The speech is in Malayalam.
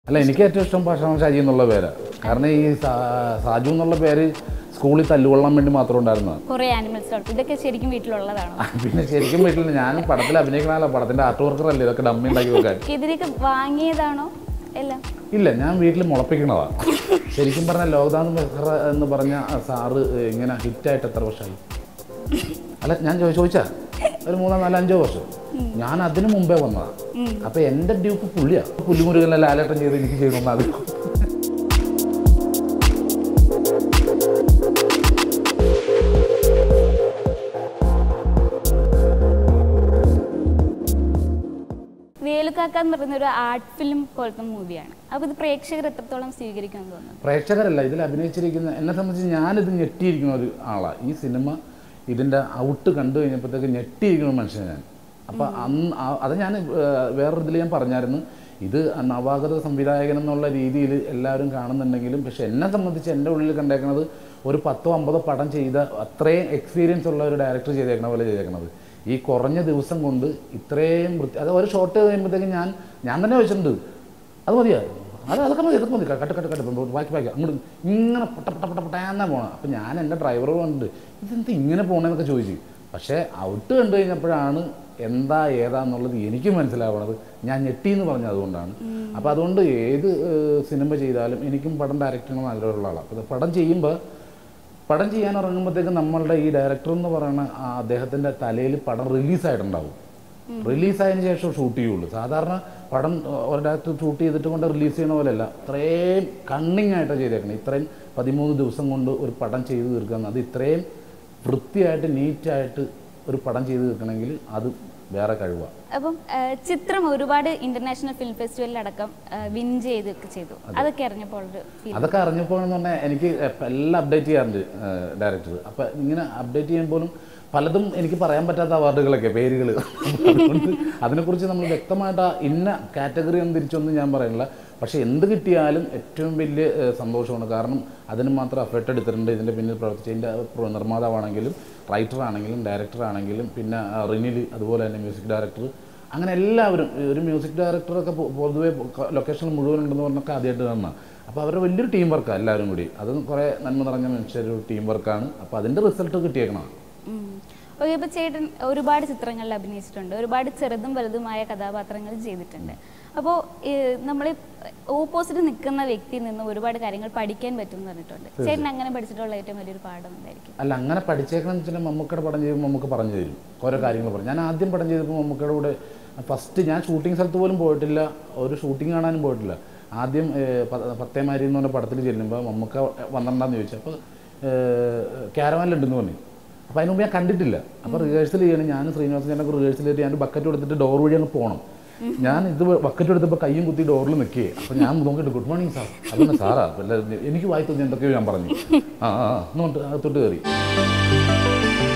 അല്ല എനിക്ക് ഏറ്റവും ഇഷ്ടം ഭക്ഷണം ഷാജി എന്നുള്ള പേരാണ് കാരണം ഈ സാ- സാജു എന്നുള്ള പേര് സ്കൂളിൽ തല്ലുകൊള്ളാൻ വേണ്ടി മാത്രം ഉണ്ടായിരുന്നതാണ് കുറെ ആനിമൽസ് വളർത്തും ഇതൊക്കെ ശരിക്കും വീട്ടിലുള്ളതാണോ പിന്നെ ശരിക്കും വീട്ടിൽ ഞാനും പടത്തിൽ അഭിനയിക്കണമല്ല പടത്തിന്റെ ആർട്ട് വർക്കറല്ലേ ഇതൊക്കെ ഡമ്മി ഉണ്ടാക്കി വെക്കാൻ ഇതിനൊക്കെ വാങ്ങിയതാണോ എല്ലാം ഇല്ല ഞാൻ വീട്ടിൽ മുളപ്പിക്കണതാണ് ശരിക്കും പറഞ്ഞാൽ ലോക്ഡൗൺ മെഹ്റ എന്ന് പറഞ്ഞ ആ സാറ് ഇങ്ങനെ ഹിറ്റായിട്ട് എത്ര വർഷമായി അല്ല ഞാൻ ചോ- ചോദിച്ചാ ഒരു മൂന്നോ നാലോ അഞ്ചോ വർഷം ഞാൻ അതിനു മുമ്പേ വന്നതാണ് അപ്പൊ എന്റെ ഡ്യൂപ്പ് പുള്ളിയാ പുല്ലുമുരുകനെ ലാലേട്ടൻ ചെയ്ത് എനിക്ക് ചെയ്യണമെന്ന് ആഗ്രഹം വേലുക്കാക്ക എന്ന് പറയുന്ന ഒരു ആർട്ട് ഫിലിം പോലത്തെ മൂവിയാണ് അപ്പോൾ ഇത് പ്രേക്ഷകർ എത്രത്തോളം സ്വീകരിക്കുമെന്ന് തോന്നുന്നു പ്രേക്ഷകരല്ല ഇതിൽ അഭിനയിച്ചിരിക്കുന്ന എന്നെ സംബന്ധിച്ച് ഞാനിത് ഞെട്ടിയിരിക്കുന്ന ഒരു ആളാണ് ഈ സിനിമ ഇതിൻ്റെ ഔട്ട് കണ്ടു കഴിഞ്ഞപ്പോഴത്തേക്ക് ഞെട്ടിയിരിക്കുന്ന മനുഷ്യൻ ഞാൻ അപ്പം അന്ന് ആ- അത് ഞാൻ ഏഹ്, വേറൊരു ഇതിൽ ഞാൻ പറഞ്ഞായിരുന്നു ഇത് നവാഗത സംവിധായകൻ എന്നുള്ള രീതിയിൽ എല്ലാവരും കാണുന്നുണ്ടെങ്കിലും പക്ഷെ എന്നെ സംബന്ധിച്ച് എൻ്റെ ഉള്ളിൽ കണ്ടേക്കുന്നത് ഒരു പത്തോ അമ്പതോ പടം ചെയ്ത അത്രയും എക്സ്പീരിയൻസ് ഉള്ള ഒരു ഡയറക്ടർ ചെയ്തേക്കണ പോലെ ചെയ്തേക്കണത് ഈ കുറഞ്ഞ ദിവസം കൊണ്ട് ഇത്രയും വൃത്തി അത് ഒരു ഷോട്ട് കഴിയുമ്പോഴത്തേക്ക് ഞാൻ ഞാൻ തന്നെ വെച്ചിട്ടുണ്ട് അത് മതിയാ അത് അതൊക്കെ മതി അതൊക്കെ മതി കട്ട് കട്ട് കട്ട് ഇപ്പം ബാക്കി ബാക്കി അങ്ങോട്ട് ഇങ്ങനെ പൊട്ട പൊട്ട പൊട്ട പൊട്ടാന്നാ പോകണം അപ്പം ഞാൻ എൻ്റെ ഡ്രൈവർ കണ്ടിട്ട് ഇതെന്താ ഇങ്ങനെ പോകണമെന്നൊക്കെ ചോദിച്ചു പക്ഷേ ഔട്ട് കണ്ടു കഴിഞ്ഞപ്പോഴാണ് എന്താ ഏതാന്നുള്ളത് എനിക്ക് മനസ്സിലാവണത് ഞാൻ ഞെട്ടി എന്ന് പറഞ്ഞത് അതുകൊണ്ടാണ് അപ്പോൾ അതുകൊണ്ട് ഏത് ഏഹ്, സിനിമ ചെയ്താലും എനിക്കും പടം ഡയറക്റ്റ് ചെയ്യണം ആഗ്രഹമുള്ള ആളാണ് അപ്പോൾ പടം ചെയ്യുമ്പോൾ പടം ചെയ്യാൻ ഇറങ്ങുമ്പോഴത്തേക്കും നമ്മളുടെ ഈ ഡയറക്ടർ എന്ന് പറയുന്ന ആ അദ്ദേഹത്തിൻ്റെ തലയിൽ പടം റിലീസായിട്ടുണ്ടാവും റിലീസായതിനു ശേഷം ഷൂട്ട് ചെയ്യുള്ളൂ സാധാരണ പടം ഏഹ്, ഒരു ഡയറക്ടർ ഷൂട്ട് ചെയ്തിട്ട് കൊണ്ട് റിലീസ് ചെയ്യണ പോലെയല്ല ഇത്രയും കണ്ണിങ് ആയിട്ടാണ് ചെയ്തേക്കുന്നത് ഇത്രയും പതിമൂന്ന് ദിവസം കൊണ്ട് ഒരു പടം ചെയ്ത് തീർക്കുക അത് ഇത്രയും വൃത്തിയായിട്ട് നീറ്റായിട്ട് ഒരു പടം ചെയ്ത് തീർക്കണമെങ്കിൽ അത് വേറെ കഴിവാണ് അപ്പം ആ, ചിത്രം ഒരുപാട് ഇന്റർനാഷണൽ ഫിലിം ഫെസ്റ്റിവലിലടക്കം വിൻ ചെയ്തൊക്കെ ചെയ്തു അതൊക്കെ അറിഞ്ഞപ്പോൾ ഒരു ഫീൽ അതൊക്കെ അറിഞ്ഞപ്പോൾ എന്ന് പറഞ്ഞാൽ എനിക്ക് എപ്പ- എല്ലാം അപ്ഡേറ്റ് ചെയ്യാറുണ്ട് ഡയറക്ടർ അപ്പം ഇങ്ങനെ അപ്ഡേറ്റ് ചെയ്യുമ്പോഴും പലതും എനിക്ക് പറയാൻ പറ്റാത്ത അവാർഡുകളൊക്കെ പേരുകൾ അതുകൊണ്ട് അതിനെക്കുറിച്ച് നമ്മൾ വ്യക്തമായിട്ട് ആ ഇന്ന കാറ്റഗറി ഒന്നും തിരിച്ചൊന്നും ഞാൻ പറയുന്നില്ല പക്ഷേ എന്ത് കിട്ടിയാലും ഏറ്റവും വലിയ ഏഹ്, സന്തോഷമാണ് കാരണം അതിന് മാത്രം എഫേർട്ട് എടുത്തിട്ടുണ്ട് ഇതിൻ്റെ പിന്നിൽ പ്രവർത്തിച്ചതിൻ്റെ നിർമ്മാതാവാണെങ്കിലും റൈറ്റർ ആണെങ്കിലും ഡയറക്ടർ ആണെങ്കിലും പിന്നെ ആ, റിനിൽ അതുപോലെ തന്നെ മ്യൂസിക് ഡയറക്ടർ അങ്ങനെ എല്ലാവരും ഒരു മ്യൂസിക് ഡയറക്ടറൊക്കെ പൊ- പൊതുവെ ലൊക്കേഷനിൽ മുഴുവൻ ഉണ്ടെന്ന് പറഞ്ഞൊക്കെ ആദ്യമായിട്ട് കാണുന്ന അപ്പോൾ അവരുടെ വലിയൊരു ടീം വർക്കാണ് എല്ലാവരും കൂടി അത് കുറേ നന്മ നിറഞ്ഞ മനുഷ്യരുടെ ഒരു ടീം വർക്കാണ് അപ്പോൾ അതിൻ്റെ റിസൾട്ട് കിട്ടിയേക്കണം ഓക്കെ അപ്പോൾ ചേട്ടൻ ഒരുപാട് ചിത്രങ്ങളിൽ അഭിനയിച്ചിട്ടുണ്ട് ഒരുപാട് ചെറുതും വലുതുമായ കഥാപാത്രങ്ങൾ ചെയ്തിട്ടുണ്ട് അപ്പോൾ നമ്മൾ ഓപ്പോസിറ്റ് നിൽക്കുന്ന വ്യക്തിയിൽ നിന്ന് ഒരുപാട് കാര്യങ്ങൾ പഠിക്കാൻ പറ്റും എന്ന് പറഞ്ഞിട്ടുണ്ട് ചേട്ടൻ അങ്ങനെ പഠിച്ചിട്ടുള്ള ഏറ്റവും വലിയൊരു പാഠം എന്തായിരിക്കും അല്ല അങ്ങനെ പഠിച്ചേക്കണം എന്ന് വെച്ചാൽ മമ്മൂക്കയുടെ പടം ചെയ്യുമ്പോൾ നമുക്ക് പറഞ്ഞു തരും ഓരോ കാര്യങ്ങൾ പറഞ്ഞു ഞാൻ ആദ്യം പടം ചെയ്തപ്പോൾ മമ്മൂക്കയുടെ കൂടെ ഫസ്റ്റ് ഞാൻ ഷൂട്ടിംഗ് സ്ഥലത്ത് പോലും പോയിട്ടില്ല ഒരു ഷൂട്ടിംഗ് കാണാനും പോയിട്ടില്ല ആദ്യം ഏഹ്, പ- പത്തേമാരി എന്ന് പറഞ്ഞ പടത്തിൽ ചെല്ലുമ്പോൾ മമ്മൂക്ക വന്നിട്ടുണ്ടെന്ന് ചോദിച്ചു അപ്പോൾ ക്യാരവാനിലുണ്ടെന്ന് പറഞ്ഞു അപ്പോൾ അതിന് മുമ്പ് ഞാൻ കണ്ടിട്ടില്ല അപ്പോൾ റിഹേഴ്സൽ ചെയ്യണം ഞാൻ ശ്രീനിവാസൻ ചേട്ടനൊക്കെ റിഹേഴ്സൽ ചെയ്തിട്ട് ഞാൻ ബക്കറ്റ് കൊടുത്തിട്ട് ഡോർ വഴി അങ്ങ് പോകണം ഞാൻ ഇത് ബക്കറ്റ് എടുത്തപ്പോൾ കയ്യും കുത്തി ഡോറിൽ നിൽക്കുകയെ അപ്പോൾ ഞാൻ നോക്കിയിട്ട് ഗുഡ് മോർണിംഗ് സാർ അപ്പം സാറാ വല്ല എനിക്ക് വായി തോന്നി എന്തൊക്കെയോ ഞാൻ പറഞ്ഞു ആ ആ എന്ന് പറഞ്ഞിട്ട് അകത്തോട്ട് കയറി